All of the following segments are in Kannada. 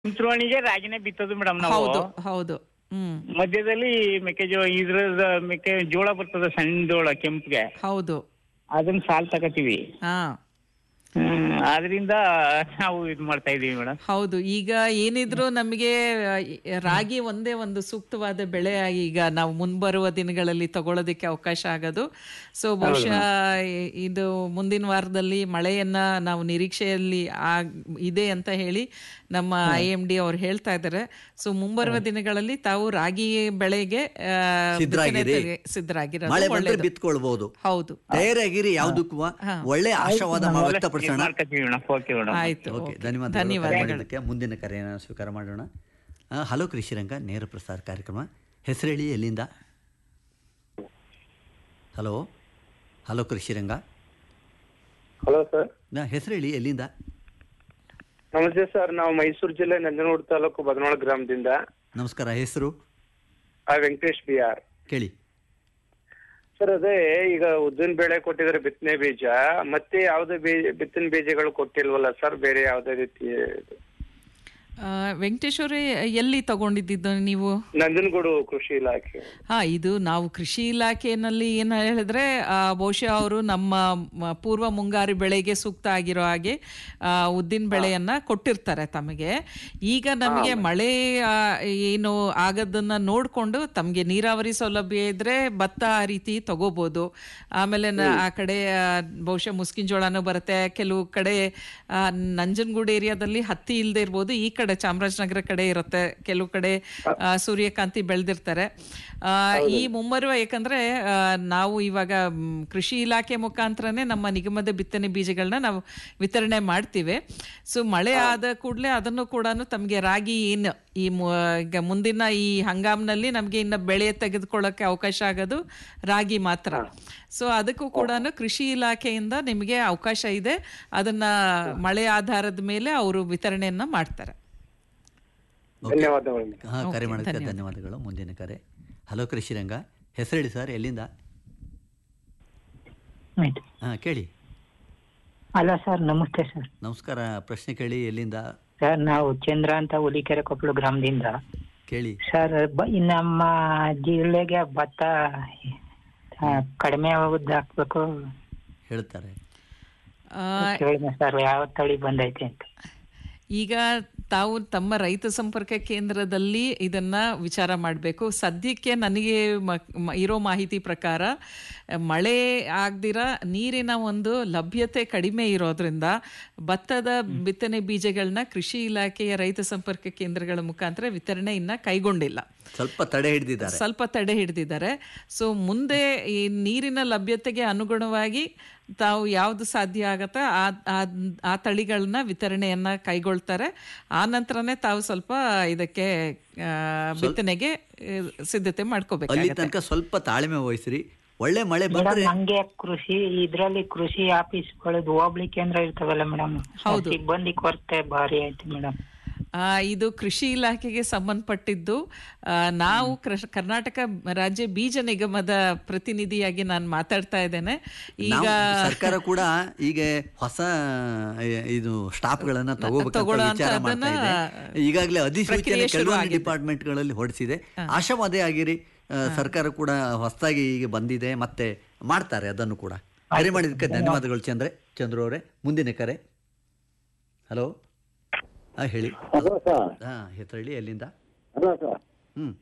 ಮುಂಚೂಣಿಗೆ ರಾಗಿನೇ ಬಿತ್ತೋದು ಮೇಡಮ್ ನಾವು ಹೌದು ಹೌದು ಹ್ಮ್ ಮಧ್ಯದಲ್ಲಿ ಮೆಕ್ಕೆಜೋಳ ಇದ್ರದ ಮೆಕ್ಕೆ ಜೋಳ ಬರ್ತದೆ ಸಣ್ಣ ಜೋಳ ಕೆಂಪ್ಗೆ ಹೌದು ಅದನ್ನ ಸಾಲ್ ತಗೋತೀವಿ ಹಾ ಹ್ಮ್ ಅದರಿಂದ ನಾವು ಇದು ಮಾಡ್ತಾ ಇದೀವಿ ಮೇಡಮ್ ಹೌದು ಈಗ ಏನಿದ್ರು ನಮಗೆ ಆ, ಈ ರಾಗಿ ಒಂದೇ ಒಂದು ಸೂಕ್ತವಾದ ಬೆಳೆ ಈಗ ನಾವು ಮುಂಬರುವ ದಿನಗಳಲ್ಲಿ ತಗೊಳ್ಳೋದಕ್ಕೆ ಅವಕಾಶ ಆಗೋದು ಸೊ ಬಹುಶಃ ಇ- ಇದು ಮುಂದಿನ ವಾರದಲ್ಲಿ ಮಳೆಯನ್ನ ನಾವು ನಿರೀಕ್ಷೆಯಲ್ಲಿ ಆಗ್ ಇದೆ ಅಂತ ಹೇಳಿ ನಮ್ಮ ಐ ಎಂ ಡಿ ಅವ್ರು ಹೇಳ್ತಾ ಇದ್ದಾರೆ ಸೊ ಮುಂಬರುವ ದಿನಗಳಲ್ಲಿ ತಾವು ರಾಗಿ ಬೆಳೆಗೆ ಆ, ಸಿದ್ಧರಾಗಿರಿ. ಬಿತ್ತನೆ ಸಿದ್ಧರಾಗಿರೋದು ಮಳೆ ಬಂದ್ರೆ ಒಳ್ಳೇದು. ಬಿತ್ಕೊಳ್ಬಹುದು ಹೌದು ತಯಾರಾಗಿರಿ ಯಾವುದಕ್ಕೂ ಒಳ್ಳೆ ಆಶಾವಾದ ಮ- ವ್ಯಕ್ತಪಡಿಸೋಣ ಮಾಡ್ಕೊತೀವಿ ಮೇಡಮ್ ಓಕೆ ಮೇಡಮ್ ಆಯ್ತು ಓಕೆ ಓಕೆ. ಧನ್ಯವಾದ ಧನ್ಯವಾದಗಳು ಮುಂದಿನ ಕರೆಯನ್ನು ಸ್ವೀಕಾರ ಮಾಡೋಣ ಆ, ಹಲೋ ಕೃಷಿರಂಗ ನೇರ ಪ್ರಸಾರ ಕಾರ್ಯಕ್ರಮ ಹೆಸರೇಳಿ ಎಲ್ಲಿಂದ hello hello Krishiranga hello sir ನಾ ಹೆಸರೇಳಿ ಎಲ್ಲಿಂದ ನಮಸ್ತೆ ಸರ್ ನಾವು ಮೈಸೂರು ಜಿಲ್ಲೆ ನಂಜನಗೂಡು ತಾಲೂಕು ಬದನೋಳ ಗ್ರಾಮದಿಂದ ನಮಸ್ಕಾರ ಹೆಸರು ಆ ವೆಂಕಟೇಶ್ ಬಿ ಆರ್ ಕೇಳಿ ಸರ್ ಅದೇ ಈಗ ಉದ್ದಿನ ಬೇಳೆ ಕೊಟ್ಟಿದ್ದಾರೆ ಬಿತ್ತನೆ ಬೀಜ ಮತ್ತೆ ಯಾವುದೇ ಬೀಜ ಬಿತ್ತನೆ ಬೀಜಗಳು ಕೊಟ್ಟಿಲ್ವಲ್ಲ ಸರ್ ಬೇರೆ ಯಾವುದೇ ರೀತಿ ಆ, ವೆಂಕಟೇಶ್ ಅವರೇ ಎಲ್ಲಿ ತಗೊಂಡಿದ್ದು ನೀವು ನಂಜನಗೂಡು ಕೃಷಿ ಇಲಾಖೆ ಹಾ ಇದು ನಾವು ಕೃಷಿ ಇಲಾಖೆಯಲ್ಲಿ ಏನು ಹೇಳಿದ್ರೆ ಆ, ಬಹುಶಃ ಅವರು ನಮ್ಮ ಮ- ಪೂರ್ವ ಮುಂಗಾರು ಬೆಳೆಗೆ ಸೂಕ್ತ ಆಗಿರೋ ಹಾಗೆ ಆ, ಉದ್ದಿನ ಬೆಳೆಯನ್ನ ಕೊಟ್ಟಿರ್ತಾರೆ ತಮಗೆ ಈಗ ನಮಗೆ ಮಳೆ ಆ, ಏನು ಆಗೋದನ್ನ ನೋಡಿಕೊಂಡು ತಮಗೆ ನೀರಾವರಿ ಸೌಲಭ್ಯ ಇದ್ರೆ ಭತ್ತ ಆ ರೀತಿ ತಗೋಬಹುದು ಆಮೇಲೆ ನ- ಆ ಕಡೆ ಆ, ಬಹುಶಃ ಮುಸ್ಕಿನ ಜೋಳನೂ ಬರುತ್ತೆ ಕೆಲವು ಕಡೆ ಆ, ನಂಜನಗೂಡು ಏರಿಯಾದಲ್ಲಿ ಹತ್ತಿ ಇಲ್ಲದೆ ಇರ್ಬೋದು ಈ ಕಡೆ ಚಾಮರಾಜನಗರ ಕಡೆ ಇರುತ್ತೆ ಕೆಲವು ಕಡೆ ಆ, ಸೂರ್ಯಕಾಂತಿ ಬೆಳೆದಿರ್ತಾರೆ ಆ, ಈ ಮುಂಬರುವ ಯಾಕಂದ್ರೆ ಆ, ನಾವು ಇವಾಗ ಮ್, ಕೃಷಿ ಇಲಾಖೆ ಮುಖಾಂತರನೇ ನಮ್ಮ ನಿಗಮದ ಬಿತ್ತನೆ ಬೀಜಗಳನ್ನ ನಾವು ವಿತರಣೆ ಮಾಡ್ತೀವಿ ಸೊ ಮಳೆ ಆದ ಕೂಡಲೇ ಅದನ್ನು ಕೂಡ ತಮಗೆ ರಾಗಿ ಏನು ಈ ಮು- ಈಗ ಮುಂದಿನ ಈ ಹಂಗಾಮ್ನಲ್ಲಿ ನಮಗೆ ಇನ್ನು ಬೆಳೆ ತೆಗೆದುಕೊಳ್ಳೋಕೆ ಅವಕಾಶ ಆಗೋದು ರಾಗಿ ಮಾತ್ರ ಸೊ ಅದಕ್ಕೂ ಕೂಡ ಕೃಷಿ ಇಲಾಖೆಯಿಂದ ನಿಮಗೆ ಅವಕಾಶ ಇದೆ ಅದನ್ನ ಮಳೆ ಆಧಾರದ ಮೇಲೆ ಅವರು ವಿತರಣೆಯನ್ನ ಮಾಡ್ತಾರೆ ಧನ್ಯವಾದಗಳು ಹಾ ಕರೆ ಓಕೆ, ಮಾಡೋದಕ್ಕೆ ಧನ್ಯವಾದ. ಧನ್ಯವಾದಗಳು ಮುಂದಿನ ಕರೆ ಹಲೋ ಕೃಷಿರಂಗ ಹೆಸರೇಳಿ ಸರ್ ಎಲ್ಲಿಂದ ಆಯ್ತು ಹಾ ಕೇಳಿ ಹಲೋ ಸರ್ ನಮಸ್ತೆ ಸರ್ ನಮಸ್ಕಾರ ಪ್ರಶ್ನೆ ಕೇಳಿ ಎಲ್ಲಿಂದ ಸರ್ ನಾವು ಚಂದ್ರ ಅಂತ ಹುಲಿಕೆರೆ ಕೊಪ್ಪಳು ಗ್ರಾಮದಿಂದ ಕೇಳಿ ಸರ್ ಬ- ಈ ನಮ್ಮ ಜಿಲ್ಲೆಗೆ ಭತ್ತ ಆ, ಕಡಿಮೆ ಆಗೋದು ಹಾಕ್ಬೇಕು ಹೇಳ್ತಾರೆ ಆ, ಕೇಳಿದೆ ಸರ್ ಯಾವ ತಳಿ ಬಂದೈತೆ ಅಂತ ಈಗ ತಾವು ತಮ್ಮ ರೈತ ಸಂಪರ್ಕ ಕೇಂದ್ರದಲ್ಲಿ ಇದನ್ನ ವಿಚಾರ ಮಾಡಬೇಕು ಸದ್ಯಕ್ಕೆ ನನಗೆ ಮ- ಮ- ಇರೋ ಮಾಹಿತಿ ಪ್ರಕಾರ ಮಳೆ ಆಗ್ದಿರ ನೀರಿನ ಒಂದು ಲಭ್ಯತೆ ಕಡಿಮೆ ಇರೋದ್ರಿಂದ ಭತ್ತದ ಬಿತ್ತನೆ ಬೀಜಗಳನ್ನ ಕೃಷಿ ಇಲಾಖೆಯ ರೈತ ಸಂಪರ್ಕ ಕೇಂದ್ರಗಳ ಮುಖಾಂತರ ವಿತರಣೆ ಇನ್ನ ಕೈಗೊಂಡಿಲ್ಲ ಸ್ವಲ್ಪ ತಡೆ ಹಿಡಿದಿದ್ದಾರೆ ಸ್ವಲ್ಪ ತಡೆ ಹಿಡಿದಿದ್ದಾರೆ ಸೊ ಮುಂದೆ ಈ ನೀರಿನ ಲಭ್ಯತೆಗೆ ಅನುಗುಣವಾಗಿ ತಾವು ಯಾವುದು ಸಾಧ್ಯ ಆಗತ್ತೆ ಆ ಆ- ಆ ತಳಿಗಳನ್ನ ವಿತರಣೆಯನ್ನ ಕೈಗೊಳ್ತಾರೆ ಆ ನಂತರನೇ ತಾವು ಸ್ವಲ್ಪ ಇದಕ್ಕೆ ಆ, ಬಿತ್ತನೆಗೆ ಆ, ಸಿದ್ಧತೆ ಅಲ್ಲಿ ಮಾಡ್ಕೋಬೇಕಾಗತ್ತೆ ತನಕ ಸ್ವಲ್ಪ ತಾಳ್ಮೆ ವಹಿಸ್ರಿ ಒಳ್ಳೆ ಮಳೆ ಮೇಡಮ್ ಬಂದ್ರೆ ಹಂಗೆ ಕೃಷಿ ಇದ್ರಲ್ಲಿ ಕೃಷಿ ಆಫೀಸ್ಗಳದ್ದು ಹೋಬಳಿ ಕೇಂದ್ರ ಇರ್ತಾವಲ್ಲ ಮೇಡಮ್ ಹೌದು. ಸಿಬ್ಬಂದಿ ಕೊರತೆ ಭಾರಿ ಐತಿ ಮೇಡಮ್ ಆ, ಇದು ಕೃಷಿ ಇಲಾಖೆಗೆ ಸಂಬಂಧಪಟ್ಟಿದ್ದು ಆ, ನಾವು ಕೃಷ್- ಕರ್ನಾಟಕ ರಾಜ್ಯ ಬೀಜ ನಿಗಮದ ಪ್ರತಿನಿಧಿಯಾಗಿ ನಾನು ಮಾತಾಡ್ತಾ ಇದ್ದೇನೆ ಈಗ ನಾವು ಸರ್ಕಾರ ಕೂಡ ಈಗ ಹೊಸ ಎ- ಇದು ಸ್ಟಾಫ್ ಗಳನ್ನ ತಗೋಬೇಕಂತ ತಗೊಳ್ಳೋ ವಿಚಾರ ಮಾಡ್ತಾ ಇದೆ ಅಂತದನ್ನ ಈಗಾಗಲೇ ಅಧಿಸೂಚನೆ ಪ್ರಕ್ರಿಯೆ ಶುರು ಕೆಲವೊಂದು ಆಗಿದೆ. ಡಿಪಾರ್ಟ್ಮೆಂಟ್ ಗಳಲ್ಲಿ ಹೊರಡಿಸಿದೆ ಆಶಾವಾದಿ ಆಗಿರಿ ಆ, ಸರ್ಕಾರ ಕೂಡ ಹೊಸದಾಗಿ ಈಗ ಬಂದಿದೆ ಮತ್ತೆ ಮಾಡ್ತಾರೆ ಅದನ್ನು ಕೂಡ ಕರೆ ಮಾಡಿದ್ದಕ್ಕೆ ಧನ್ಯವಾದಗಳು ಚಂದ್ರೆ ಚಂದ್ರು ಅವರೇ ಮುಂದಿನ ಕರೆ ಹಲೋ ಹಾ ಹೇಳಿ ಹಲೋ ಸರ್ ಹಾ ಹೆಸರು ಹೇಳಿ ಎಲ್ಲಿಂದ ಹಲೋ ಸರ್ ಹ್ಮ್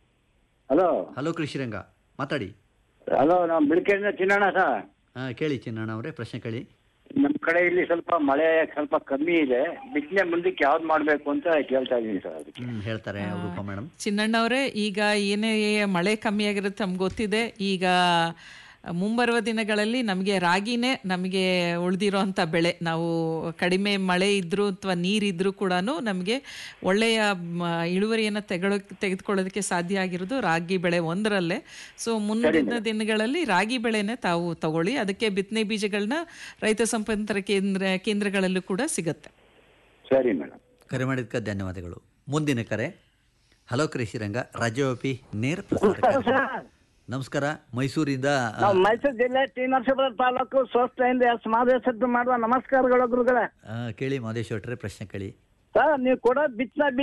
ಹಲೋ ಹಲೋ ಕೃಷಿರಂಗ ಮಾತಾಡಿ ಹಲೋ ನಾವು ಬಿಳಿಕೆರೆಯಿಂದ ಚಿನ್ನಣ್ಣ ಸರ್ ಹಾ ಕೇಳಿ ಚಿನ್ನಣ್ಣ ಅವರೇ ಪ್ರಶ್ನೆ ಕೇಳಿ ನಮ್ಮ ಕಡೆ ಇಲ್ಲಿ ಸ್ವಲ್ಪ ಮಳೆ ಸ್ವಲ್ಪ ಕಮ್ಮಿ ಇದೆ ಬಿತ್ತನೆ ಮುಂದಕ್ಕೆ ಯಾವ್ದು ಮಾಡಬೇಕು ಅಂತ ಕೇಳ್ತಾ ಇದ್ದೀನಿ ಸರ್ ಅದಕ್ಕೆ ಹ್ಮ್ ಹೇಳ್ತಾರೆ ರೂಪಾ ಮೇಡಮ್ ಚಿನ್ನಣ್ಣವ್ರೆ ಈಗ ಏನೇ ಮಳೆ ಕಮ್ಮಿ ಆಗಿರುತ್ತೆ ನಮ್ಗೆ ಗೊತ್ತಿದೆ ಈಗ ಮುಂಬರುವ ದಿನಗಳಲ್ಲಿ ನಮಗೆ ರಾಗಿನೇ ನಮಗೆ ಉಳಿದಿರೋಂಥ ಬೆಳೆ ನಾವು ಕಡಿಮೆ ಮಳೆ ಇದ್ರೂ ಅಥವಾ ನೀರಿದ್ರೂ ಕೂಡ ನಮಗೆ ಒಳ್ಳೆಯ ಮ, ಇಳುವರಿಯನ್ನು ತೆಗೊಳ ತೆಗೆದುಕೊಳ್ಳೋದಕ್ಕೆ ಸಾಧ್ಯ ಆಗಿರೋದು ರಾಗಿ ಬೆಳೆ ಒಂದರಲ್ಲೇ ಸೊ ಮುಂದಿನ ದಿನಗಳಲ್ಲಿ ರಾಗಿ ಬೆಳೆನೇ ತಾವು ತಗೊಳ್ಳಿ ಅದಕ್ಕೆ ಬಿತ್ತನೆ ಬೀಜಗಳನ್ನ ರೈತ ಸಂಪರ್ಕ ಕೇಂದ್ರ ಕೇಂದ್ರಗಳಲ್ಲೂ ಕೂಡ ಸಿಗುತ್ತೆ ಸರಿ ಮೇಡಮ್ ಕರೆ ಮಾಡಿದ್ದಕ್ಕೆ ಧನ್ಯವಾದಗಳು ಮುಂದಿನ ಕರೆ ಹಲೋ ಕೃಷಿರಂಗ ರಾಜ್ಯವ್ಯಾಪಿ ನೇರ ಪ್ರಸಾರ ಕಾರ್ಯಕ್ರಮ. ನಮಸ್ಕಾರ ಮೈಸೂರಿಂದ ಆ, ನಾವು ಮೈಸೂರು ಜಿಲ್ಲೆ ಟಿ ನರಸೀಪುರ ತಾಲೂಕು ಸ್ವಸ್ಥೆಯಿಂದ ಎಸ್ ಮಾದೇಶದ್ದು ಮಾಡುವ ನಮಸ್ಕಾರಗಳು ಗುರುಗಳೇ ಆ, ಕೇಳಿ ಮಾದೇಶ್ ಭಟ್ರೆ ಪ್ರಶ್ನೆ ಕೇಳಿ ಸರ್ ನೀವು ಕೊಡೋ ಬಿತ್ತನೆ